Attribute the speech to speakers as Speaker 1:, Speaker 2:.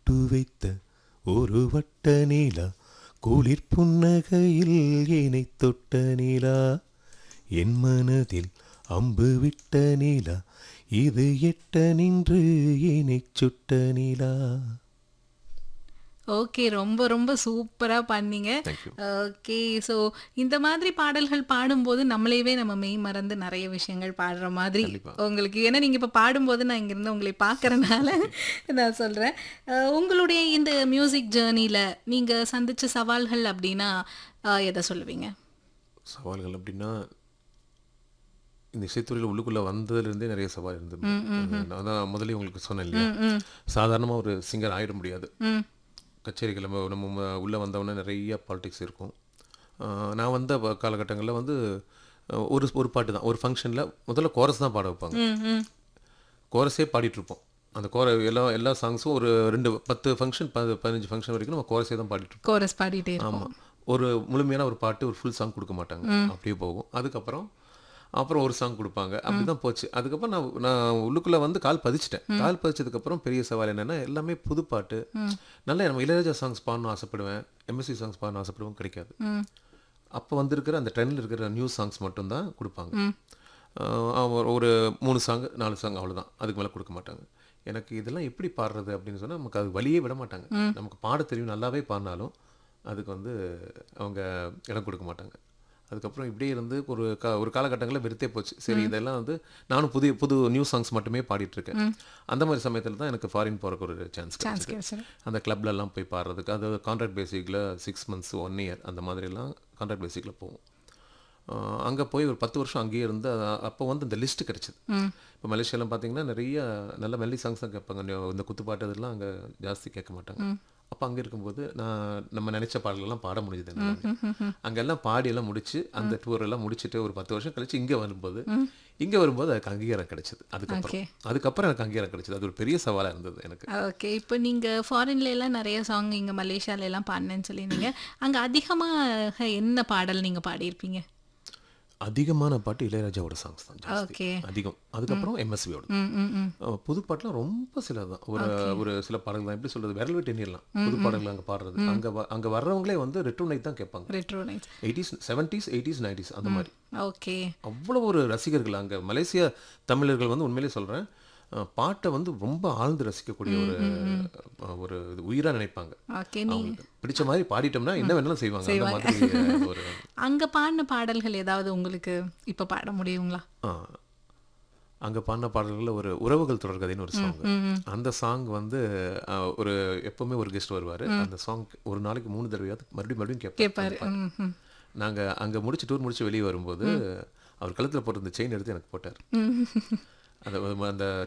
Speaker 1: பொட்டு வைத்த ஒரு வட்ட நீலா குளிர் புன்னகையில் என்னை தொட்ட நீலா என் மனதில் அம்பு விட்ட நீலா இது எட்ட நின்று என்னை சுட்ட நீலா
Speaker 2: ஓகே ரொம்ப ரொம்ப சூப்பரா பண்ணீங்க
Speaker 1: Thank you.
Speaker 2: ஓகே ஸோ இந்த மாதிரி பாடல்கள் பாடும்போது நம்மளையவே நம்ம மெய் மறந்து நிறைய விஷயங்கள் பாடுற மாதிரி உங்களுக்கு ஏன்னா நீங்க இப்ப பாடும்போது நான் இங்கிருந்து உங்களை பார்க்கறனால நான் சொல்றேன் அஹ், உங்களுடைய இந்த மியூசிக் ஜேர்னில நீங்க சந்திச்ச சவால்கள் அப்படின்னா அஹ், எதை சொல்லுவீங்க
Speaker 1: சவால்கள் அப்படின்னா இந்த இசைத்துறையில் உள்ளுக்குள்ளே வந்ததுலேருந்தே நிறைய சவால் இருந்தது நான் தான் முதல்ல உங்களுக்கு சொன்னேன் இல்லையா சாதாரணமாக ஒரு சிங்கர் ஆயிட முடியாது
Speaker 2: ம்
Speaker 1: கச்சேரிகள் நம்ம நம்ம உள்ளே வந்தவொடனே நிறைய பாலிடிக்ஸ் இருக்கும் ஆஹ் நான் வந்த காலகட்டங்களில் வந்து ஆஹ் ஒரு ஒரு பாட்டு தான் ஒரு ஃபங்க்ஷனில் முதல்ல கோரஸ் தான் பாட வைப்பாங்க
Speaker 2: ம் ம்
Speaker 1: கோரஸே பாடிட்டு இருப்போம் அந்த கோர எல்லா எல்லா சாங்ஸும் ஒரு ரெண்டு பத்து ஃபங்க்ஷன் பதினஞ்சு ஃபங்க்ஷன் வரைக்கும் நம்ம கோரஸே தான் பாடிட்டு இருப்போம்
Speaker 2: கோரஸ் பாடிட்டே இருக்கும்
Speaker 1: ஆமாம் ஒரு முழுமையான ஒரு பாட்டு ஒரு ஃபுல் சாங் கொடுக்க மாட்டாங்க அப்படியே போகும் அதுக்கப்புறம் அப்புறம் ஒரு சாங் கொடுப்பாங்க அப்படி தான் போச்சு அதுக்கப்புறம் நான் நான் உள்ளுக்குள்ளே வந்து கால் பதிச்சிட்டேன் கால் பதிச்சதுக்கப்புறம் பெரிய சவால் என்னென்னா எல்லாமே புது பாட்டு நல்ல நம்ம இளையராஜா சாங்ஸ் பாடணும் ஆசைப்படுவேன் எம்எஸ்சி சாங்ஸ் பாடணும் ஆசைப்படுவேன் கிடைக்காது
Speaker 2: ம்
Speaker 1: அப்போ வந்திருக்கிற அந்த ட்ரெண்டில் இருக்கிற நியூ சாங்ஸ் மட்டும்தான் கொடுப்பாங்க ஆஹ் ஒரு- ஒரு மூணு சாங் நாலு சாங் அவ்வளவுதான் அதுக்கு மேலே கொடுக்க மாட்டாங்க எனக்கு இதெல்லாம் எப்படி பாடுறது அப்படின்னு சொன்னால் நமக்கு அது வழியே விட மாட்டாங்க நமக்கு பாட தெரியும் நல்லாவே பாடினாலும் அதுக்கு வந்து அவங்க இடம் கொடுக்க மாட்டாங்க அதுக்கப்புறம் இப்படியே இருந்து ஒரு கா ஒரு காலகட்டங்களில் வெறுத்தே போச்சு சரி இதெல்லாம் வந்து நானும் புதிய புது நியூ சாங்ஸ் மட்டுமே பாடிட்டு இருக்கேன் அந்த மாதிரி சமயத்தில் தான் எனக்கு ஃபாரின் போகிறக்கு ஒரு சான்ஸ்
Speaker 2: சான்ஸ்
Speaker 1: கிடைச்சது
Speaker 2: கிடைச்சது
Speaker 1: அந்த clubல எல்லாம் போய் பாடுறதுக்கு அது contract basically six months one year அந்த மாதிரிலாம் கான்ட்ராக்ட் பேசிக்கில் போவோம் அங்கே போய் ஒரு பத்து வருஷம் அங்கேயே இருந்து அ- அப்போ வந்து இந்த லிஸ்ட் கிடைச்சது இப்போ மலேசியாலாம் பார்த்தீங்கன்னா நிறைய நல்ல மெல்லி சாங்ஸ் தான் கேட்பாங்க இந்த- இந்த குத்துப்பாட்டு இதெல்லாம் அங்கே ஜாஸ்தி கேட்க மாட்டாங்க அப்போ அங்கே இருக்கும்போது நான் நம்ம நினைச்ச பாடல்கள்லாம் பாட முடிஞ்சது என்னால. அங்கெல்லாம் பாடி எல்லாம் முடிச்சு அந்த டூர் எல்லாம் முடிச்சுட்டு ஒரு பத்து வருஷம் கழிச்சு இங்கே வரும்போது இங்கே வரும்போது அதுக்கு அங்கீகாரம் கிடைச்சது அதுக்கப்புறம்
Speaker 2: Okay.
Speaker 1: அதுக்கப்புறம் எனக்கு அங்கீகாரம் கிடைச்சது அது ஒரு பெரிய சவாலாக இருந்தது எனக்கு
Speaker 2: ஓகே இப்போ நீங்க ஃபாரின்ல எல்லாம் நிறைய சாங் இங்க மலேசியால எல்லாம் பாடினேன்னு சொல்லியிருந்தீங்க அங்க அதிகமா என்ன பாடல் நீங்க பாடியிருப்பீங்க
Speaker 1: அதிகமான பாட்டு இளையராஜாவோட சாங்ஸ் தான் ஜாஸ்தி
Speaker 2: ஓகே
Speaker 1: அதிகம் அதுக்கப்புறம் எம்எஸ்வியோட
Speaker 2: ம் ம் ம்
Speaker 1: புது பாட்டுலாம் ரொம்ப சில தான் ஒரு ஒரு சில பாடல்கள் தான் எப்படி சொல்றது விரல் விட்டு எண்ணிடலாம் புது பாடல்கள் அங்கே பாடுறது அங்கே வ- அங்கே வர்றவங்களே வந்து ரெட்ரோ நைட் தான் கேட்பாங்க
Speaker 2: retro nights
Speaker 1: eighties seventies eighties nineties அந்த மாதிரி
Speaker 2: ஓகே
Speaker 1: அவ்வளோ ஒரு ரசிகர்கள் அங்கே மலேசிய தமிழர்கள் வந்து உண்மையிலே சொல்கிறேன் பாட்டை வந்து ரொம்ப ஆழ்ந்து ரசிக்கக்கூடிய ஒரு அஹ், ஒரு இது உயிராக நினைப்பாங்க
Speaker 2: ஓகே நீ
Speaker 1: அவங்களுக்கு பிடிச்ச மாதிரி பாடிட்டோம்னா என்ன வேணாலும் செய்வாங்க அந்த மாதிரி அஹ், ஒரு
Speaker 2: அங்க பாடின பாடல்கள் ஏதாவது உங்களுக்கு இப்ப பாட முடியுங்களா
Speaker 1: அங்கே பாடின பாடல்களில் ஒரு உறவுகள் தொடர்கதைன்னு ஒரு சாங் அந்த சாங் வந்து அஹ், ஒரு எப்பவுமே ஒரு கெஸ்ட் வருவார் அந்த சாங் ஒரு நாளைக்கு மூணு தடவையாவது மறுபடியும் மறுபடியும் கேட்பாரு
Speaker 2: கேட்பாரு ம் ம்
Speaker 1: நாங்கள் அங்கே முடிச்சு டூர் முடிச்சு வெளியே வரும்போது அவர் கழுத்தில் போட்டிருந்த செயின் எடுத்து எனக்கு போட்டார் அந்த அந்த